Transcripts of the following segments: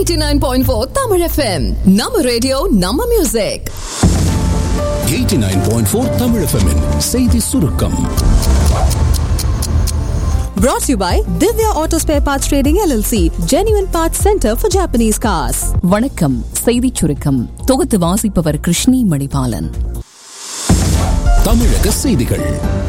89.4 Tamil FM நம்ம radio நம்ம music 89.4 Tamil FM -இன் செய்தி சுருக்கம் Brought to you by Divya Auto Spare Parts Trading LLC, Genuine Parts Center for Japanese Cars. வணக்கம் செய்திச் சுருக்கம் தொகுத்து வாசிப்பவர் கிருஷ்ணி மணிபாலன் தமிழக செய்திகள்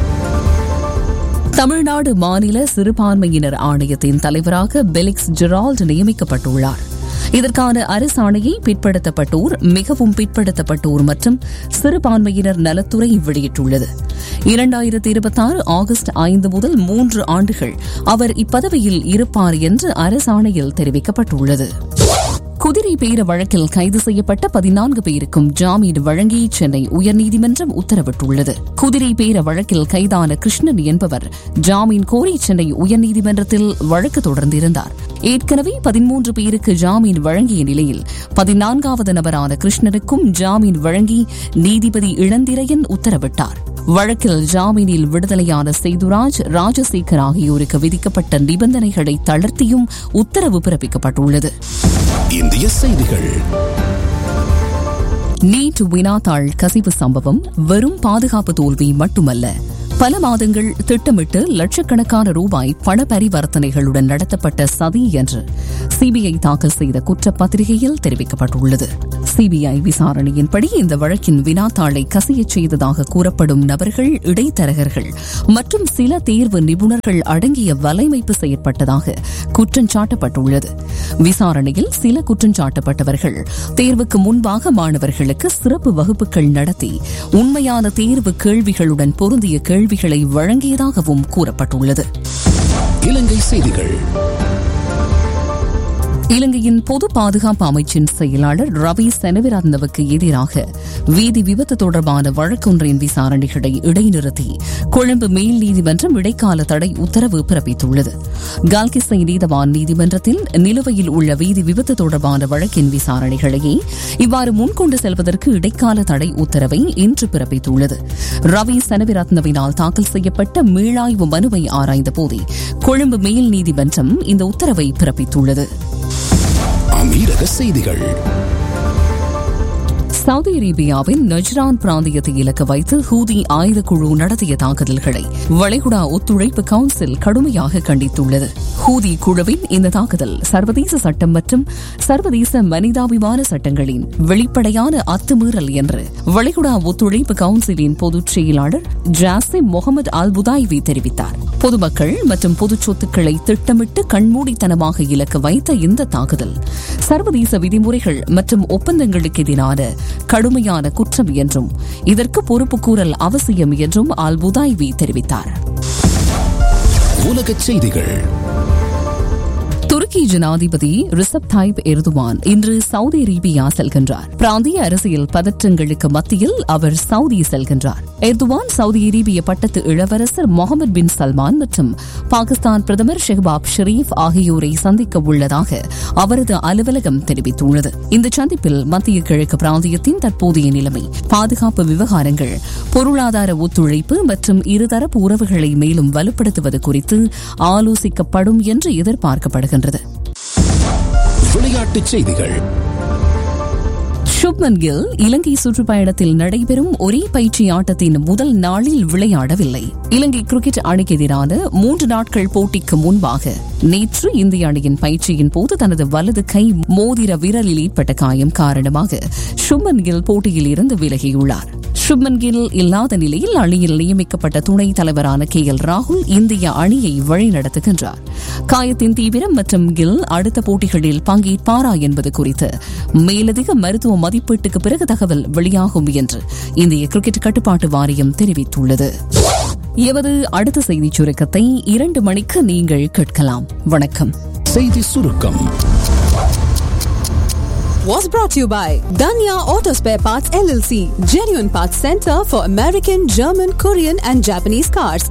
தமிழ்நாடு மாநில சிறுபான்மையினர் ஆணையத்தின் தலைவராக பெலிக்ஸ் ஜெரால்ட் நியமிக்கப்பட்டுள்ளார் இதற்கான அரசாணையை பிற்படுத்தப்பட்டோர் மிகவும் பிற்படுத்தப்பட்டோர் மற்றும் சிறுபான்மையினர் நலத்துறை வெளியிட்டுள்ளது இரண்டாயிரத்தி இருபத்தாறு ஆகஸ்ட் ஐந்து முதல் மூன்று ஆண்டுகள் அவர் இப்பதவியில் இருப்பார் என்று அரசாணையில் தெரிவிக்கப்பட்டுள்ளது குதிரை பேர வழக்கில் கைது செய்யப்பட்ட பதினான்கு பேருக்கும் ஜாமீன் வழங்கி சென்னை உயர்நீதிமன்றம் உத்தரவிட்டுள்ளது குதிரை பேர வழக்கில் கைதான கிருஷ்ணன் என்பவர் ஜாமீன் கோரி சென்னை உயர்நீதிமன்றத்தில் வழக்கு தொடர்ந்திருந்தார் ஏற்கனவே பதிமூன்று பேருக்கு ஜாமீன் வழங்கிய நிலையில் பதினான்காவது நபரான கிருஷ்ணனுக்கும் ஜாமீன் வழங்கி நீதிபதி இளந்திரையன் உத்தரவிட்டார் வழக்கில் ஜாமீனில் விடுதலையான சேதுராஜ் ராஜசேகர் ஆகியோருக்கு விதிக்கப்பட்ட நிபந்தனைகளை தளர்த்தியும் உத்தரவு பிறப்பிக்கப்பட்டுள்ளது இந்திய செய்திகள் நீட் வினாத்தாள் கசிவு சம்பவம் வெறும் பாதுகாப்பு தோல்வி மட்டுமல்ல பல மாதங்கள் திட்டமிட்டு லட்சக்கணக்கான ரூபாய் பண பரிவர்த்தனைகளுடன் நடத்தப்பட்ட சதி என்று சிபிஐ தாக்கல் செய்த குற்றப்பத்திரிகையில் தெரிவிக்கப்பட்டுள்ளது சிபிஐ விசாரணையின்படி இந்த வழக்கின் வினாத்தாளை கசியச் செய்ததாக கூறப்படும் நபர்கள் இடைத்தரகர்கள் மற்றும் சில தேர்வு நிபுணர்கள் அடங்கிய வலைமைப்பு செயற்பட்டதாக குற்றஞ்சாட்டப்பட்டுள்ளது விசாரணையில் சில குற்றஞ்சாட்டப்பட்டவர்கள் தேர்வுக்கு முன்பாக மாணவர்களுக்கு சிறப்பு வகுப்புகள் நடத்தி உண்மையான தேர்வு கேள்விகளுடன் பொருந்திய கேள்விகளை வழங்கியதாகவும் கூறப்பட்டுள்ளது இலங்கை செய்திகள் இலங்கையின் பொது பாதுகாப்பு அமைச்சின் செயலாளர் ரவி செனவிரத்னவுக்கு எதிராக வீதி விபத்து தொடர்பான வழக்கொன்றின் விசாரணைகளை இடைநிறுத்தி கொழும்பு மேல் நீதிமன்றம் இடைக்கால தடை உத்தரவு பிறப்பித்துள்ளது கால்கிசை நீதவான் நீதிமன்றத்தில் நிலுவையில் உள்ள வீதி விபத்து தொடர்பான வழக்கின் விசாரணைகளையே இவ்வாறு முன்கொண்டு செல்வதற்கு இடைக்கால தடை உத்தரவை இன்று பிறப்பித்துள்ளது ரவி செனவிரத்னவினால் தாக்கல் செய்யப்பட்ட மீளாய்வு மனுவை ஆராய்ந்த போதே கொழும்பு மேல் நீதிமன்றம் இந்த உத்தரவை பிறப்பித்துள்ளது அமீரக செய்திகள் சவுதி அரேபியாவின் நஜ்ரான் பிராந்தியத்தை இலக்கு வைத்து ஹூதி ஆயுதக்குழு நடத்திய தாக்குதல்களை வளைகுடா ஒத்துழைப்பு கவுன்சில் கடுமையாக கண்டித்துள்ளது ஹூதி குழுவின் இந்த தாக்குதல் சர்வதேச சட்டம் மற்றும் சர்வதேச மனிதாபிமான சட்டங்களின் வெளிப்படையான அத்துமீறல் என்று வளைகுடா ஒத்துழைப்பு கவுன்சிலின் பொதுச் செயலாளர் ஜாசிம் முகமது அல் புதாய்வி தெரிவித்தார் பொதுமக்கள் மற்றும் பொது சொத்துக்களை திட்டமிட்டு கண்மூடித்தனமாக இலக்கு வைத்த இந்த தாக்குதல் சர்வதேச விதிமுறைகள் மற்றும் ஒப்பந்தங்களுக்கு எதிரான கடுமையான குற்றம் என்றும் இதற்கு பொறுப்பு கூறல் அவசியம் என்றும் அல் புதாய்வி தெரிவித்தார் உலகச் செய்திகள் துருக்கி ஜனாதிபதி ரிசப் தாய்ப் எர்துவான் இன்று சவுதி அரேபியா செல்கின்றார் பிராந்திய அரசியல் பதற்றங்களுக்கு மத்தியில் அவர் சவுதி செல்கின்றார் எர்துவான் சவுதி அரேபிய பட்டத்து இளவரசர் முகமது பின் சல்மான் மற்றும் பாகிஸ்தான் பிரதமர் ஷெஹபாப் ஷெரீப் ஆகியோரை சந்திக்க உள்ளதாக அவரது அலுவலகம் தெரிவித்துள்ளது இந்த சந்திப்பில் மத்திய கிழக்கு பிராந்தியத்தின் தற்போதைய நிலைமை பாதுகாப்பு விவகாரங்கள் பொருளாதார ஒத்துழைப்பு மற்றும் இருதரப்பு உறவுகளை மேலும் வலுப்படுத்துவது குறித்து ஆலோசிக்கப்படும் என்று எதிர்பார்க்கப்படுகின்றது விளையாட்டுச் செய்திகள் சுப்மன் கில் இலங்கை சுற்றுப்பயணத்தில் நடைபெறும் ஒரே பயிற்சி ஆட்டத்தின் முதல் நாளில் விளையாடவில்லை இலங்கை கிரிக்கெட் அணிக்கு எதிரான மூன்று நாட்கள் போட்டிக்கு முன்பாக நேற்று இந்திய அணியின் பயிற்சியின் போது தனது வலது கை மோதிர விரலில் ஏற்பட்ட காயம் காரணமாக சுப்மன் கில் போட்டியில் இருந்து விலகியுள்ளார் சுப்மன் கில் இல்லாத நிலையில் அணியில் நியமிக்கப்பட்ட துணைத் தலைவரான கே எல் ராகுல் இந்திய அணியை வழிநடத்துகின்றார் காயத்தின் தீவிரம் மற்றும் கில் அடுத்த போட்டிகளில் பங்கேற்பாரா என்பது குறித்து மேலதிக மருத்துவ மதிப்பீட்டுக்கு பிறகு தகவல் வெளியாகும் என்று இந்திய கிரிக்கெட் கட்டுப்பாட்டு வாரியம் தெரிவித்துள்ளது எமது அடுத்த செய்திச் சுருக்கத்தை இரண்டு மணிக்கு நீங்கள் கேட்கலாம் வணக்கம் செய்தி சுருக்கம் Was brought to you by Danya Auto Spare Parts LLC, Genuine Parts Center for American, German, Korean, and Japanese cars.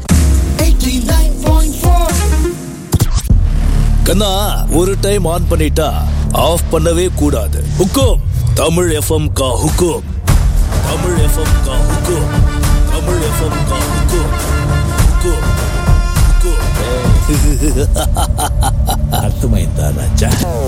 கண்ணா ஒரு டைம் ஆன் பண்ணிட்டா ஆஃப் பண்ணவே கூடாது ஹுக்கும் தமிழ் எஃப்எம் கா ஹுக்கும் தமிழ் எஃப்எம் கா ஹுக்கும் தமிழ் எஃப்எம் கா ஹுக்கும் ஹுக்கும் ஹுக்கும் அர்த்தமைந்தா ராஜா